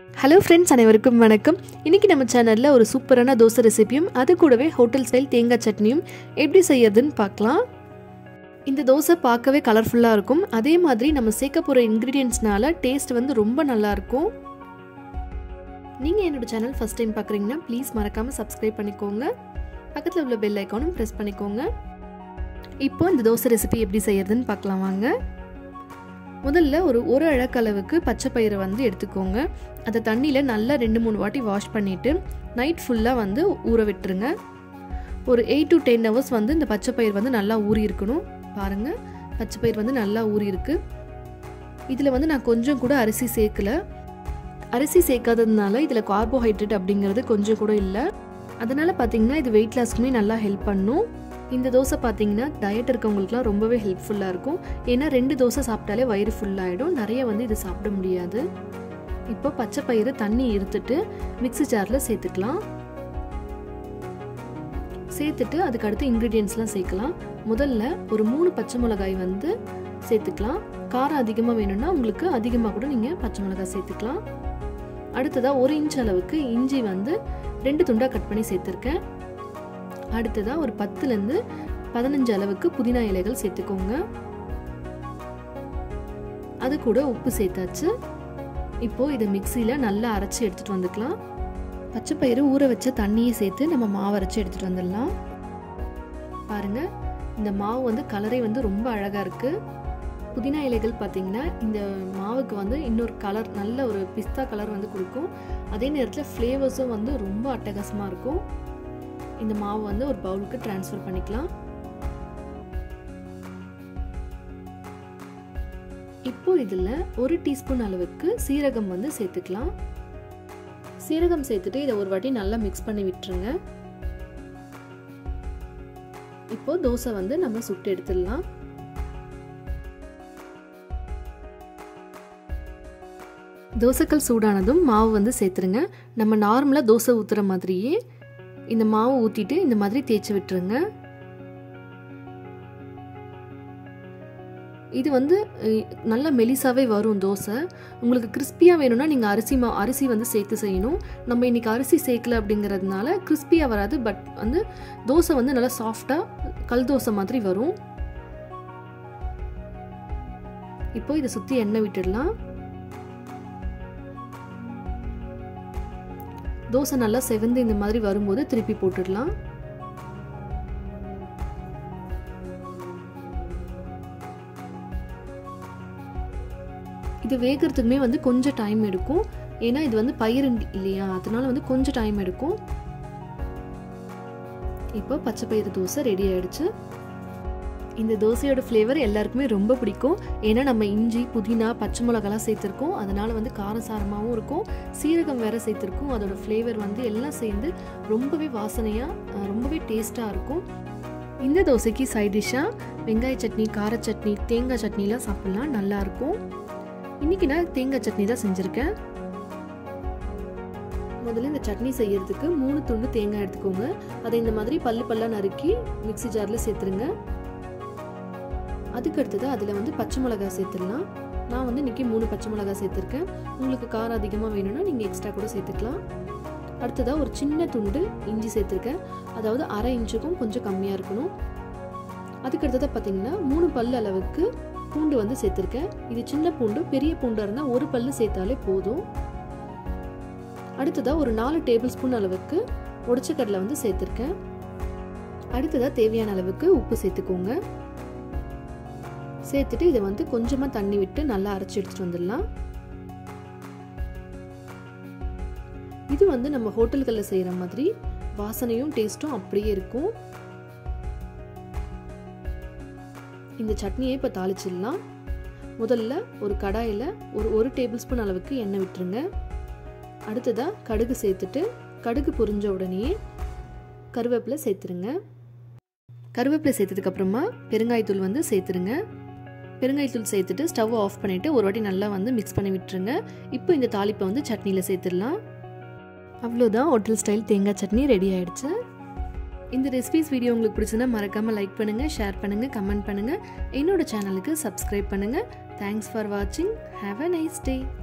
hello friends அனைவருக்கும் வணக்கம் இன்றைக்கி நம்ம சேனலில் ஒரு சூப்பரான தோசை ரெசிபியும் அது கூடவே ஹோட்டல் ஸ்டைல் தேங்காய் சட்னியும் எப்படி செய்யறதுன்னு பார்க்கலாம் இந்த தோசை பார்க்கவே கலர்ஃபுல்லாக இருக்கும் அதே மாதிரி நம்ம சேர்க்க போகிற இன்க்ரீடியன்ட்ஸ்னால டேஸ்ட் வந்து ரொம்ப நல்லாயிருக்கும் நீங்கள் என்னோட சேனல் ஃபஸ்ட் டைம் பார்க்குறீங்கன்னா ப்ளீஸ் மறக்காமல் சப்ஸ்கிரைப் பண்ணிக்கோங்க பக்கத்தில் உள்ள பெல் ஐக்கானும் ப்ரெஸ் பண்ணிக்கோங்க இப்போ இந்த தோசை ரெசிபி எப்படி செய்யறதுன்னு பார்க்கலாம் வாங்க முதல்ல ஒரு ஒரு அழக்களவுக்கு பச்சை பயிரை வந்து எடுத்துக்கோங்க அதை தண்ணியில் நல்லா ரெண்டு மூணு வாட்டி வாஷ் பண்ணிவிட்டு நைட் ஃபுல்லாக வந்து ஊற விட்டுருங்க ஒரு எயிட் டு டென் ஹவர்ஸ் வந்து இந்த பச்சை பயிர் வந்து நல்லா ஊறி இருக்கணும் பாருங்கள் பச்சை பயிர் வந்து நல்லா ஊறி இருக்கு இதில் வந்து நான் கொஞ்சம் கூட அரிசி சேர்க்கல அரிசி சேர்க்காததுனால இதில் கார்போஹைட்ரேட் அப்படிங்கிறது கொஞ்சம் கூட இல்லை அதனால் பார்த்தீங்கன்னா இது வெயிட் லாஸ்க்குமே நல்லா ஹெல்ப் பண்ணும் இந்த தோசை பார்த்தீங்கன்னா டயட் இருக்கவங்களுக்குலாம் ரொம்பவே ஹெல்ப்ஃபுல்லாக இருக்கும் ஏன்னா ரெண்டு தோசை சாப்பிட்டாலே வயிறு ஃபுல்லாகிடும் நிறைய வந்து இது சாப்பிட முடியாது இப்போ பச்சை பயிறு தண்ணி இருத்துட்டு மிக்ஸி ஜாரில் சேர்த்துக்கலாம் சேர்த்துட்டு அதுக்கு அடுத்து இன்க்ரீடியன்ஸ்லாம் சேர்க்கலாம் முதல்ல ஒரு மூணு பச்சை மிளகாய் வந்து சேர்த்துக்கலாம் காரம் அதிகமாக வேணும்னா உங்களுக்கு அதிகமாக கூட நீங்கள் பச்சை மிளகாய் சேர்த்துக்கலாம் அடுத்ததாக ஒரு இன்ச் அளவுக்கு இஞ்சி வந்து ரெண்டு துண்டாக கட் பண்ணி சேர்த்துருக்கேன் அடுத்ததாக ஒரு பத்துலேருந்து பதினஞ்சு அளவுக்கு புதினா இலைகள் சேர்த்துக்கோங்க அது கூட உப்பு சேர்த்தாச்சு இப்போ இதை மிக்சியில் நல்லா அரைச்சி எடுத்துகிட்டு வந்துக்கலாம் பச்சை பயிறு ஊற வச்ச தண்ணியை சேர்த்து நம்ம மாவு அரைச்சி எடுத்துகிட்டு வந்துடலாம் பாருங்கள் இந்த மாவு வந்து கலரே வந்து ரொம்ப அழகாக இருக்குது புதினா இலைகள் பார்த்தீங்கன்னா இந்த மாவுக்கு வந்து இன்னொரு கலர் நல்ல ஒரு பிஸ்தா கலர் வந்து கொடுக்கும் அதே நேரத்தில் ஃப்ளேவர்ஸும் வந்து ரொம்ப அட்டகாசமாக இருக்கும் இந்த மாவு வந்து ஒரு பவுலுக்கு ட்ரான்ஸ்ஃபர் பண்ணிக்கலாம் இப்போ இதில் ஒரு டீஸ்பூன் அளவுக்கு சீரகம் வந்து சேர்த்துக்கலாம் சீரகம் சேர்த்துட்டு இதை ஒரு வாட்டி நல்லா மிக்ஸ் பண்ணி விட்டுருங்க இப்போ தோசை வந்து நம்ம சுட்டு எடுத்துடலாம் தோசைக்கல் சூடானதும் மாவு வந்து சேர்த்துருங்க நம்ம நார்மலாக தோசை ஊற்றுற மாதிரியே இந்த மாவு ஊற்றிட்டு இந்த மாதிரி தேய்ச்சி விட்டுருங்க இது வந்து நல்ல மெலிசாவே வரும் தோசை உங்களுக்கு கிறிஸ்பியாக வேணும்னா நீங்கள் அரிசி மா அரிசி வந்து சேர்த்து செய்யணும் நம்ம இன்றைக்கி அரிசி சேர்க்கல அப்படிங்கிறதுனால கிறிஸ்பியாக வராது பட் வந்து தோசை வந்து நல்லா சாஃப்டாக கல் தோசை மாதிரி வரும் இப்போ இதை சுற்றி எண்ணெய் விட்டுடலாம் தோசை நல்லா செவந்து இந்த மாதிரி வரும்போது திருப்பி போட்டுடலாம் இது வேகிறதுக்குமே வந்து கொஞ்சம் டைம் எடுக்கும் ஏன்னா இது வந்து பயிர் இல்லையா அதனால வந்து கொஞ்சம் டைம் எடுக்கும் இப்போ பச்சை பயிறு தோசை ரெடி ஆயிடுச்சு இந்த தோசையோட ஃப்ளேவர் எல்லாருக்குமே ரொம்ப பிடிக்கும் ஏன்னா நம்ம இஞ்சி புதினா பச்சை மிளகாலாம் சேர்த்துருக்கோம் அதனால் வந்து காரசாரமாகவும் இருக்கும் சீரகம் வேற சேர்த்துருக்கோம் அதோட ஃப்ளேவர் வந்து எல்லாம் சேர்ந்து ரொம்பவே வாசனையாக ரொம்பவே டேஸ்ட்டாக இருக்கும் இந்த தோசைக்கு சைட் டிஷ்ஷாக வெங்காய சட்னி கார சட்னி தேங்காய் சட்னிலாம் சாப்பிட்லாம் நல்லாயிருக்கும் இன்றைக்கி நான் தேங்காய் சட்னி தான் செஞ்சுருக்கேன் முதல்ல இந்த சட்னி செய்யறதுக்கு மூணு துண்டு தேங்காய் எடுத்துக்கோங்க அதை இந்த மாதிரி பல்லு பல்லாக நறுக்கி மிக்சி ஜாரில் சேர்த்துருங்க அதுக்கு அடுத்தது அதில் வந்து பச்சை மிளகாய் சேர்த்துடலாம் நான் வந்து இன்றைக்கி மூணு பச்சை மிளகாய் சேர்த்துருக்கேன் உங்களுக்கு காரம் அதிகமாக வேணும்னா நீங்கள் எக்ஸ்ட்ரா கூட சேர்த்துக்கலாம் அடுத்ததாக ஒரு சின்ன துண்டு இஞ்சி சேர்த்துருக்கேன் அதாவது அரை இன்ச்சுக்கும் கொஞ்சம் கம்மியாக இருக்கணும் அதுக்கு அடுத்ததாக பார்த்தீங்கன்னா மூணு பல் அளவுக்கு பூண்டு வந்து சேர்த்துருக்கேன் இது சின்ன பூண்டு பெரிய பூண்டாக இருந்தால் ஒரு பல் சேர்த்தாலே போதும் அடுத்ததாக ஒரு நாலு டேபிள் ஸ்பூன் அளவுக்கு உடச்ச கடலை வந்து சேர்த்துருக்கேன் அடுத்ததாக தேவையான அளவுக்கு உப்பு சேர்த்துக்கோங்க சேர்த்துட்டு இதை வந்து கொஞ்சமாக தண்ணி விட்டு நல்லா அரைச்சி எடுத்துகிட்டு வந்துடலாம் இது வந்து நம்ம ஹோட்டல்களில் செய்கிற மாதிரி வாசனையும் டேஸ்ட்டும் அப்படியே இருக்கும் இந்த சட்னியை இப்போ தாளிச்சிடலாம் முதல்ல ஒரு கடாயில் ஒரு ஒரு டேபிள் ஸ்பூன் அளவுக்கு எண்ணெய் விட்டுருங்க அடுத்ததாக கடுகு சேர்த்துட்டு கடுகு பொரிஞ்ச உடனே கருவேப்பிலை சேர்த்துருங்க கருவேப்பிலை சேர்த்ததுக்கப்புறமா பெருங்காயத்தூள் வந்து சேர்த்துருங்க பெருங்காயத்தூள் சேர்த்துட்டு ஸ்டவ் ஆஃப் பண்ணிவிட்டு ஒரு வாட்டி நல்லா வந்து மிக்ஸ் பண்ணி விட்டுருங்க இப்போ இந்த தாளிப்பை வந்து சட்னியில் சேர்த்துடலாம் அவ்வளோதான் ஹோட்டல் ஸ்டைல் தேங்காய் சட்னி ரெடி ஆயிடுச்சு இந்த ரெசிபிஸ் வீடியோ உங்களுக்கு பிடிச்சதுன்னா மறக்காமல் லைக் பண்ணுங்கள் ஷேர் பண்ணுங்கள் கமெண்ட் பண்ணுங்கள் என்னோட சேனலுக்கு சப்ஸ்கிரைப் பண்ணுங்கள் தேங்க்ஸ் ஃபார் வாட்சிங் ஹாவ் அ நைஸ் டே